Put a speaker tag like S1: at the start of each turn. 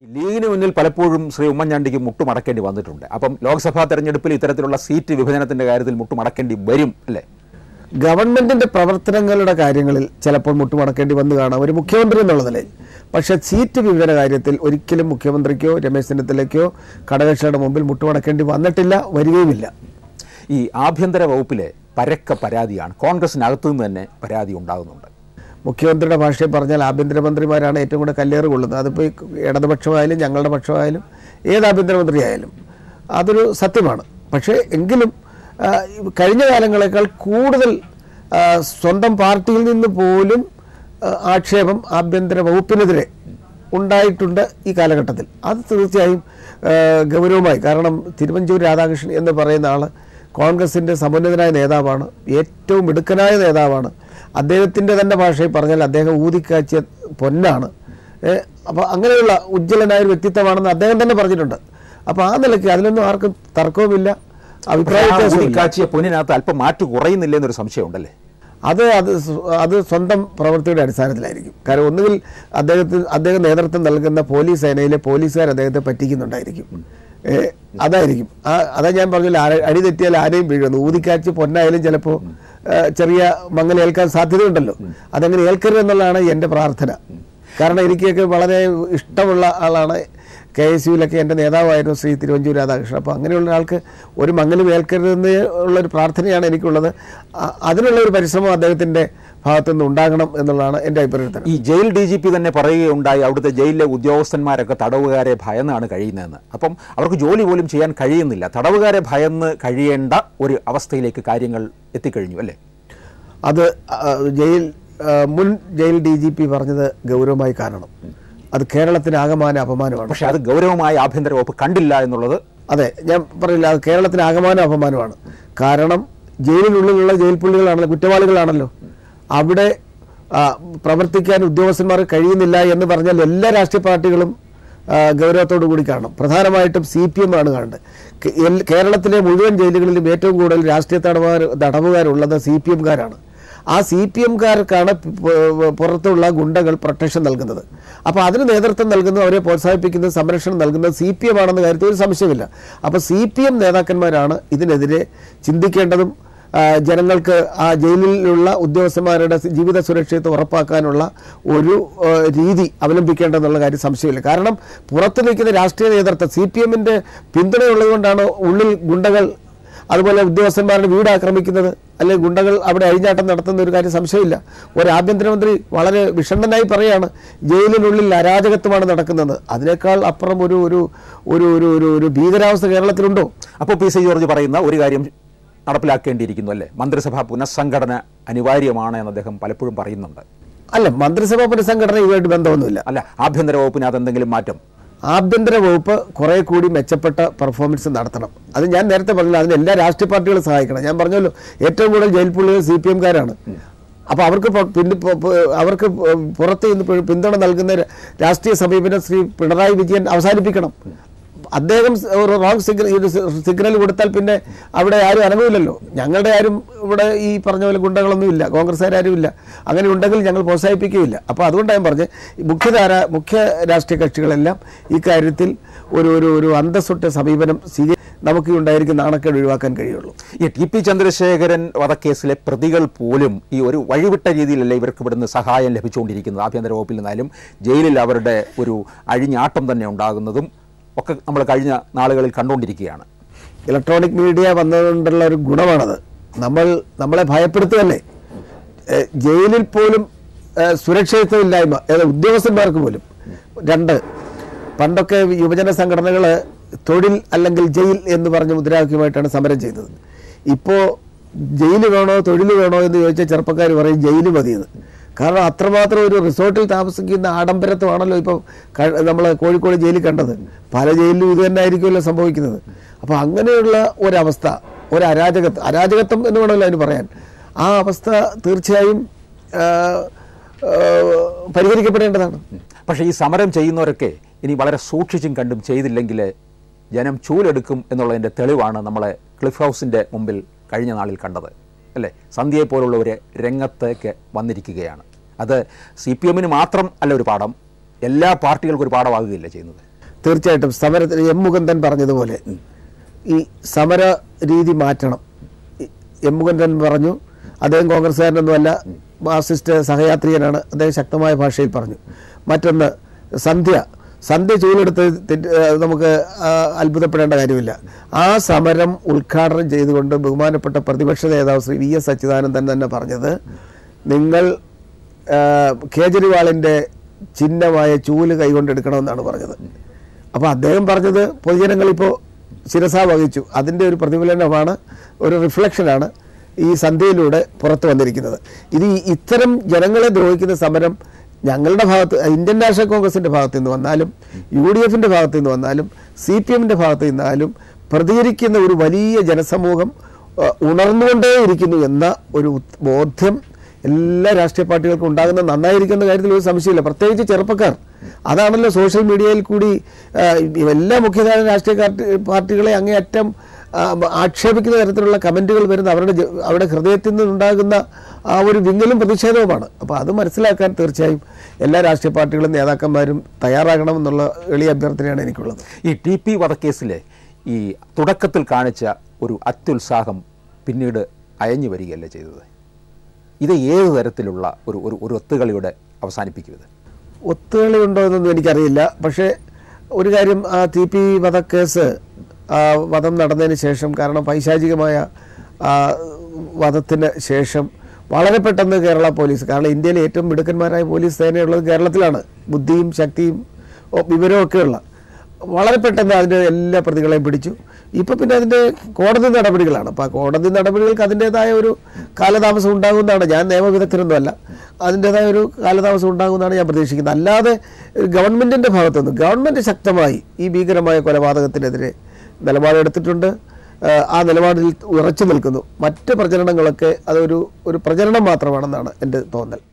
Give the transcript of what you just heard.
S1: ലീഗിന് മുന്നിൽ പലപ്പോഴും ശ്രീ ഉമ്മൻചാണ്ടിക്ക് മുട്ടുമടക്കേണ്ടി വന്നിട്ടുണ്ട് അപ്പം ലോക്സഭാ തെരഞ്ഞെടുപ്പിൽ ഇത്തരത്തിലുള്ള സീറ്റ് വിഭജനത്തിന്റെ കാര്യത്തിൽ മുട്ടുമടക്കേണ്ടി വരും അല്ലേ
S2: ഗവൺമെന്റിന്റെ പ്രവർത്തനങ്ങളുടെ കാര്യങ്ങളിൽ ചിലപ്പോൾ മുട്ടുമടക്കേണ്ടി വന്നു കാണാം ഒരു മുഖ്യമന്ത്രി എന്നുള്ള നിലയിൽ പക്ഷേ സീറ്റ് വിഭജന കാര്യത്തിൽ ഒരിക്കലും മുഖ്യമന്ത്രിക്കോ രമേശ് ചെന്നിത്തലയ്ക്കോ ഘടകകക്ഷിയുടെ മുമ്പിൽ മുട്ടുമടക്കേണ്ടി വന്നിട്ടില്ല വരികയുമില്ല
S1: ഈ ആഭ്യന്തര വകുപ്പിലെ പരക്ക പരാതിയാണ് കോൺഗ്രസിനകത്തു നിന്ന് തന്നെ പരാതി ഉണ്ടാകുന്നുണ്ട്
S2: മുഖ്യമന്ത്രിയുടെ ഭാഷയിൽ പറഞ്ഞാൽ ആഭ്യന്തരമന്ത്രിമാരാണ് ഏറ്റവും കൂടുതൽ കല്ലേറ് കൊള്ളുന്നത് അതിപ്പോൾ ഈ ഇടതുപക്ഷമായാലും ഞങ്ങളുടെ പക്ഷമായാലും ഏത് ആഭ്യന്തരമന്ത്രിയായാലും അതൊരു സത്യമാണ് പക്ഷേ എങ്കിലും ആ, കഴിഞ്ഞ കാലങ്ങളെക്കാൾ കൂടുതൽ ആ, സ്വന്തം പാർട്ടിയിൽ നിന്ന് പോലും ആ, ആക്ഷേപം ആഭ്യന്തര വകുപ്പിനെതിരെ ഉണ്ടായിട്ടുണ്ട് ഈ കാലഘട്ടത്തിൽ അത് തീർച്ചയായും ആ, ഗൗരവമായി കാരണം തിരുവഞ്ചൂർ രാധാകൃഷ്ണൻ എന്ന് പറയുന്ന ആൾ കോൺഗ്രസിൻ്റെ സമുന്നതനായ നേതാവാണ് ഏറ്റവും മിടുക്കനായ നേതാവാണ് അദ്ദേഹത്തിൻ്റെ തന്നെ ഭാഷയിൽ പറഞ്ഞാൽ അദ്ദേഹം ഊതിക്കാച്ചിയ പൊന്നാണ് അപ്പോൾ അങ്ങനെയുള്ള ഉജ്ജ്വലനായ ഒരു വ്യക്തിത്വമാണെന്ന് അദ്ദേഹം തന്നെ പറഞ്ഞിട്ടുണ്ട് അപ്പോൾ ആ നിലയ്ക്ക് അതിലൊന്നും ആർക്കും തർക്കവുമില്ല അഭിപ്രായ വ്യത്യാസവുമില്ല.
S1: കാച്ചിയ പൊന്നിനകത്ത് അല്പം മാറ്റു കുറയുന്നില്ല എന്നൊരു സംശയം ഉണ്ടല്ലേ
S2: അത് അത് സ്വ- അത് സ്വന്തം പ്രവൃത്തിയുടെ അടിസ്ഥാനത്തിലായിരിക്കും കാരണം ഒന്നുകിൽ അദ്ദേഹത്തിന് അദ്ദേഹം നേതൃത്വം നൽകുന്ന പോലീസ് സേനയിലെ പോലീസുകാർ അദ്ദേഹത്തെ പറ്റിക്കുന്നുണ്ടായിരിക്കും ഏ, അതായിരിക്കും ആ അതാ ഞാൻ പറഞ്ഞില്ല ആരെ- അടി തെറ്റിയാൽ ആരെയും വീഴുന്നു ഊതിക്കാച്ച് പൊന്നായാലും ചിലപ്പോൾ ചെറിയ മങ്ങലേൽക്കാൻ സാധ്യതയുണ്ടല്ലോ അതങ്ങനെ ഏൽക്കരുത് എന്നുള്ളതാണ് എൻ്റെ പ്രാർത്ഥന കാരണം എനിക്കൊക്കെ വളരെ ഇഷ്ടമുള്ള ആളാണ് കെ എസ് യുവിലൊക്കെ എൻ്റെ നേതാവായിരുന്നു ശ്രീ തിരുവഞ്ചൂർ രാധാകൃഷ്ണൻ അപ്പോൾ അങ്ങനെയുള്ള ആൾക്ക് ഒരു മങ്ങലും ഏൽക്കരുതെന്ന് ഉള്ളൊരു പ്രാർത്ഥനയാണ് എനിക്കുള്ളത് അ- അതിനുള്ള ഒരു പരിശ്രമം അദ്ദേഹത്തിൻ്റെ ഭാഗത്തുനിന്ന് ഉണ്ടാകണം എന്നുള്ളതാണ് എൻ്റെ അഭിപ്രായത്തിൽ
S1: ഈ ജയിൽ ഡി ജി പി തന്നെ പറയുകയുണ്ടായി അവിടുത്തെ ജയിലിലെ ഉദ്യോഗസ്ഥന്മാരൊക്കെ തടവുകാരെ ഭയന്നാണ് കഴിയുന്നതെന്ന് അപ്പം അവർക്ക് ജോലി പോലും ചെയ്യാൻ കഴിയുന്നില്ല തടവുകാരെ ഭയന്ന് കഴിയേണ്ട ഒരു അവസ്ഥയിലേക്ക് കാര്യങ്ങൾ എത്തിക്കഴിഞ്ഞു അല്ലേ
S2: അത് ആ, ജയിൽ ആ, മുൻ ജയിൽ ഡി ജി പി പറഞ്ഞത് ഗൗരവമായി കാണണം അത് കേരളത്തിന് ആകമാന അപമാനമാണ്
S1: പക്ഷെ അത് ഗൗരവമായ ആഭ്യന്തര വകുപ്പ് കണ്ടില്ല എന്നുള്ളത്
S2: അതെ ഞാൻ പറയില്ല അത് കേരളത്തിന് ആകമാനം അപമാനമാണ് കാരണം ജയിലിനുള്ളിലുള്ള ജയിൽ പുള്ളികളാണല്ലോ കുറ്റവാളികളാണല്ലോ അവിടെ ആ, പ്രവർത്തിക്കാൻ ഉദ്യോഗസ്ഥന്മാർക്ക് കഴിയുന്നില്ല എന്ന് പറഞ്ഞാൽ എല്ലാ രാഷ്ട്രീയ പാർട്ടികളും ആ, ഗൗരവത്തോടു കൂടി കാണണം പ്രധാനമായിട്ടും സി പി എം ആണ് കാണേണ്ടത് കേ- എൽ- കേരളത്തിലെ മുഴുവൻ ജയിലുകളിലും ഏറ്റവും കൂടുതൽ രാഷ്ട്രീയ തടവുകാർ തടവുകാരുള്ളത് സി പി എംകാരാണ് ആ സി പി എംകാർക്കാണ് പുറത്തുള്ള ഗുണ്ടകൾ പ്രൊട്ടക്ഷൻ നൽകുന്നത് അപ്പോൾ അതിന് നേതൃത്വം നൽകുന്നത് അവരെ പ്രോത്സാഹിപ്പിക്കുന്നത് സംരക്ഷണം നൽകുന്നത് സി പി എം ആണെന്ന കാര്യത്തിൽ ഒരു സംശയമില്ല അപ്പോൾ സി പി എം നേതാക്കന്മാരാണ് ഇതിനെതിരെ ചിന്തിക്കേണ്ടതും ആ, ജനങ്ങൾക്ക് ആ ജയിലിലുള്ള ഉദ്യോഗസ്ഥന്മാരുടെ ജീവിത സുരക്ഷിതത്വം ഉറപ്പാക്കാനുള്ള ഒരു ആ, രീതി അവലംബിക്കേണ്ടതെന്നുള്ള കാര്യം സംശയമില്ല കാരണം പുറത്തു നിൽക്കുന്ന രാഷ്ട്രീയ നേതൃത്വം സി പി എമ്മിൻ്റെ പിന്തുണയുള്ളതുകൊണ്ടാണ് ഉള്ളിൽ ഗുണ്ടകൾ അതുപോലെ ഉദ്യോഗസ്ഥന്മാരുടെ വീട് ആക്രമിക്കുന്നത് അല്ലെങ്കിൽ ഗുണ്ടകൾ അവിടെ അഴിഞ്ഞാട്ടം നടത്തുന്ന ഒരു കാര്യം സംശയമില്ല ഒരു ആഭ്യന്തരമന്ത്രി വളരെ വിഷണ്ണനായി പറയാണ് ജയിലിനുള്ളിൽ അരാജകത്വമാണ് നടക്കുന്നത് അതിനേക്കാൾ അപ്പുറം ഒരു ഒരു ഒരു ഒരു ഒരു ഒരു ഭീകരാവസ്ഥ കേരളത്തിലുണ്ടോ
S1: അപ്പോൾ പി സി ജോർജ് പറയുന്ന ഒരു കാര്യം നടപ്പിലാക്കേണ്ടിയിരിക്കുന്നു അല്ലേ മന്ത്രിസഭാ പുനഃസംഘടന അനിവാര്യമാണ് എന്ന് അദ്ദേഹം പലപ്പോഴും പറയുന്നുണ്ട്
S2: അല്ല മന്ത്രിസഭാ പുനഃസംഘടന ഇതുമായിട്ട് ബന്ധമൊന്നുമില്ല
S1: അല്ല ആഭ്യന്തര വകുപ്പിനകത്ത് എന്തെങ്കിലും മാറ്റം
S2: ആഭ്യന്തര വകുപ്പ് കുറെ കൂടി മെച്ചപ്പെട്ട പെർഫോമൻസ് നടത്തണം അത് ഞാൻ നേരത്തെ പറഞ്ഞില്ല അതിന് എല്ലാ രാഷ്ട്രീയ പാർട്ടികളും സഹായിക്കണം ഞാൻ പറഞ്ഞല്ലോ ഏറ്റവും കൂടുതൽ ജയിൽ പുള്ളികൾ സി പി എംകാരാണ് അപ്പോൾ അവർക്ക് പൊ- പിന്നെ പൊ- പൊ- അവർക്ക് പുറത്ത് നിന്ന് പി- പിന്തുണ നൽകുന്ന ര- രാഷ്ട്രീയ സമീപനം ശ്രീ പിണറായി വിജയൻ അവസാനിപ്പിക്കണം അദ്ദേഹം സ് ഒരു റോങ് സിഗ്നൽ സിഗ്നൽ കൊടുത്താൽ പിന്നെ അവിടെ ആരും അനങ്ങുമില്ലല്ലോ ഞങ്ങളുടെ ആരും ഇവിടെ ഈ പറഞ്ഞ പോലെ ഗുണ്ടകളൊന്നും ഇല്ല കോൺഗ്രസ്സുകാരും ഇല്ല അങ്ങനെ ഉണ്ടെങ്കിൽ ഞങ്ങൾ പ്രോത്സാഹിപ്പിക്കുകയില്ല അപ്പോൾ അതുകൊണ്ടാണ് ഞാൻ പറഞ്ഞത് ഈ മുഖ്യധാര മുഖ്യ രാഷ്ട്രീയ കക്ഷികളെല്ലാം ഈ കാര്യത്തിൽ ഒരു ഒരു ഒരു അന്തസ്സുട്ട സമീപനം സ്വീകരി നമുക്ക് ഈ ഉണ്ടായിരിക്കുന്ന നാണക്കേട് ഒഴിവാക്കാൻ കഴിയുള്ളൂ
S1: ഈ ടി പി ചന്ദ്രശേഖരൻ വധക്കേസിലെ പ്രതികൾ പോലും ഈ ഒരു വഴിവിട്ട രീതിയിലല്ലേ ഇവർക്ക് ഇവിടുന്ന് സഹായം ലഭിച്ചുകൊണ്ടിരിക്കുന്നത് ആഭ്യന്തര വകുപ്പിൽ നിന്നാലും ജയിലിൽ അവരുടെ ഒരു അഴിഞ്ഞാട്ടം തന്നെ ഉണ്ടാകുന്നതും ഒക്കെ നമ്മൾ കഴിഞ്ഞ നാളുകളിൽ കണ്ടുകൊണ്ടിരിക്കുകയാണ്
S2: ഇലക്ട്രോണിക് മീഡിയ വന്നതുകൊണ്ടുള്ള ഒരു ഗുണമാണത് നമ്മൾ നമ്മളെ ഭയപ്പെടുത്തുകയല്ലേ ഏഹ് ജയിലിൽ പോലും ഏഹ് സുരക്ഷിതത്വമില്ലായ്മ ഏത് ഉദ്യോഗസ്ഥന്മാർക്ക് പോലും രണ്ട് പണ്ടൊക്കെ യുവജന സംഘടനകൾ തൊഴിൽ അല്ലെങ്കിൽ ജയിൽ എന്ന് പറഞ്ഞ മുദ്രാവാക്യമായിട്ടാണ് സമരം ചെയ്തത് ഇപ്പോൾ ജയിൽ വേണോ തൊഴിൽ വേണോ എന്ന് ചോദിച്ചാൽ ചെറുപ്പക്കാർ പറയും ജയിൽ മതിയെന്ന് കാരണം അത്രമാത്രം ഒരു റിസോർട്ടിൽ താമസിക്കുന്ന ആഡംബരത്വമാണല്ലോ ഇപ്പോൾ നമ്മൾ കോഴിക്കോട് ജയിലിൽ കണ്ടത് പല ജയിലിലും ഇത് തന്നെ ആയിരിക്കുമല്ലോ സംഭവിക്കുന്നത് അപ്പോൾ അങ്ങനെയുള്ള ഒരവസ്ഥ ഒരു അരാജകത്വം അരാജകത്വം എന്ന് വേണമല്ലോ അതിന് പറയാൻ ആ അവസ്ഥ തീർച്ചയായും ആ, ആ, പരിഹരിക്കപ്പെടേണ്ടതാണ്
S1: പക്ഷേ ഈ സമരം ചെയ്യുന്നവരൊക്കെ ഇനി വളരെ സൂക്ഷിച്ചും കണ്ടും ചെയ്തില്ലെങ്കിൽ ജനം ചൂലെടുക്കും എന്നുള്ളതിൻ്റെ തെളിവാണ് നമ്മളെ ക്ലിഫ് ഹൗസിൻ്റെ മുമ്പിൽ കഴിഞ്ഞ നാളിൽ കണ്ടത് അല്ലേ സന്ധ്യയെ പോലുള്ളവർ രംഗത്തേക്ക് വന്നിരിക്കുകയാണ് അത് സി പി എമ്മിന് മാത്രം അല്ല ഒരു പാഠം എല്ലാ പാർട്ടികൾക്കും ഒരു പാഠമാകുകയില്ല ചെയ്യുന്നത്
S2: തീർച്ചയായിട്ടും സമരത്തിന് എം മുകുന്ദൻ പറഞ്ഞതുപോലെ ഈ സമര രീതി മാറ്റണം ഈ എം മുകുന്ദൻ പറഞ്ഞു അദ്ദേഹം കോൺഗ്രസ്സുകാരനൊന്നുമല്ല മാർക്സിസ്റ്റ് സഹയാത്രികനാണ് അദ്ദേഹം ശക്തമായ ഭാഷയിൽ പറഞ്ഞു മറ്റൊന്ന് സന്ധ്യ സന്ധ്യ ചൂലെടുത്ത് തെറ്റ് ഏഹ് നമുക്ക് ആ, അത്ഭുതപ്പെടേണ്ട കാര്യമില്ല ആ സമരം ഉദ്ഘാടനം ചെയ്തുകൊണ്ട് ബഹുമാനപ്പെട്ട പ്രതിപക്ഷ നേതാവ് ശ്രീ വി എസ് അച്യുതാനന്ദൻ തന്നെ പറഞ്ഞത് നിങ്ങൾ ആ, കേജ്രിവാളിൻ്റെ ചിഹ്നമായ ചൂല് കൈകൊണ്ടെടുക്കണമെന്നാണ് പറഞ്ഞത് അപ്പോൾ അദ്ദേഹം പറഞ്ഞത് പൊതുജനങ്ങൾ ഇപ്പോൾ ശിരസ വഹിച്ചു അതിൻ്റെ ഒരു പ്രതിഫലനമാണ് ഒരു റിഫ്ലക്ഷനാണ് ഈ സന്ധ്യയിലൂടെ പുറത്തു വന്നിരിക്കുന്നത് ഇത് ഈ ഇത്തരം ജനങ്ങളെ ദ്രോഹിക്കുന്ന സമരം ഞങ്ങളുടെ ഭാഗത്ത് ഇന്ത്യൻ നാഷണൽ കോൺഗ്രസിൻ്റെ ഭാഗത്തു നിന്ന് വന്നാലും യു ഡി എഫിൻ്റെ ഭാഗത്തു നിന്ന് വന്നാലും സി പി എമ്മിൻ്റെ ഭാഗത്തു നിന്നാലും പ്രതികരിക്കുന്ന ഒരു വലിയ ജനസമൂഹം അഹ്, ഉണർന്നുകൊണ്ടേയിരിക്കുന്നു എന്ന ഒരു ഉത്- ബോധ്യം എല്ലാ രാഷ്ട്രീയ പാർട്ടികൾക്കും ഉണ്ടാകുന്ന നന്നായിരിക്കുന്ന കാര്യത്തിൽ ഒരു സംശയമില്ല പ്രത്യേകിച്ച് ചെറുപ്പക്കാർ അതാണല്ലോ സോഷ്യൽ മീഡിയയിൽ കൂടി ആ, എല്ലാ മുഖ്യധാര രാഷ്ട്രീയ പാർട്ടി- പാർട്ടികളെ അങ്ങേയറ്റം ആ, ആക്ഷേപിക്കുന്ന തരത്തിലുള്ള കമന്റുകൾ വരുന്ന അവരുടെ ജ- അവരുടെ ഹൃദയത്തിൽ നിന്നുണ്ടാകുന്ന ആ ഒരു വിങ്ങലും പ്രതിഷേധവുമാണ് അപ്പോൾ അത് മനസ്സിലാക്കാൻ തീർച്ചയായും എല്ലാ രാഷ്ട്രീയ പാർട്ടികളും നേതാക്കന്മാരും തയ്യാറാകണമെന്നുള്ള എളിയ അഭ്യർത്ഥനയാണ് എനിക്കുള്ളത്
S1: ഈ ടി പി വധക്കേസിലെ ഈ തുടക്കത്തിൽ കാണിച്ച ഒരു അത്യുത്സാഹം പിന്നീട് അയഞ്ഞു വരികയല്ലേ ചെയ്തത് ഇത് ഏത് തരത്തിലുള്ള ഒരു ഒരു ഒരു ഒത്തുകളിയുടെ അവസാനിപ്പിക്കുന്നത്
S2: ഒത്തുകളി ഉണ്ടോ എന്നൊന്നും എനിക്കറിയില്ല പക്ഷേ ഒരു കാര്യം ആ ടി പി വധക്കേസ് ആ വധം നടന്നതിന് ശേഷം കാരണം പൈശാചികമായ ആ വധത്തിന് ശേഷം വളരെ പെട്ടെന്ന് കേരള പോലീസ് കാരണം ഇന്ത്യയിലെ ഏറ്റവും മിടുക്കന്മാരായ പോലീസ് സേനയുള്ളത് കേരളത്തിലാണ് ബുദ്ധിയും ശക്തിയും ഒ- വിവരവും ഒക്കെയുള്ള വളരെ പെട്ടെന്ന് അതിൻ്റെ എല്ലാ പ്രതികളെയും പിടിച്ചു ഇപ്പം പിന്നെ അതിൻ്റെ കോടതി നടപടികളാണ് അപ്പോൾ ആ കോടതി നടപടികൾക്ക് അതിൻ്റേതായ ഒരു കാലതാമസം ഉണ്ടാകുമെന്നാണ് ഞാൻ നിയമവിദഗ്ധരൊന്നുമല്ല അതിൻ്റേതായ ഒരു കാലതാമസം ഉണ്ടാകുമെന്നാണ് ഞാൻ പ്രതീക്ഷിക്കുന്നത് അല്ലാതെ ഗവൺമെൻറ്റിൻ്റെ ഭാഗത്തുനിന്ന് ഗവൺമെൻറ് ശക്തമായി ഈ ഭീകരമായ കൊലപാതകത്തിനെതിരെ നിലപാടെടുത്തിട്ടുണ്ട് ഏഹ് ആ നിലപാടിൽ ഉറച്ചു നിൽക്കുന്നു മറ്റ് പ്രചരണങ്ങളൊക്കെ അതൊരു ഒരു പ്രചരണം മാത്രമാണെന്നാണ് എൻ്റെ തോന്നൽ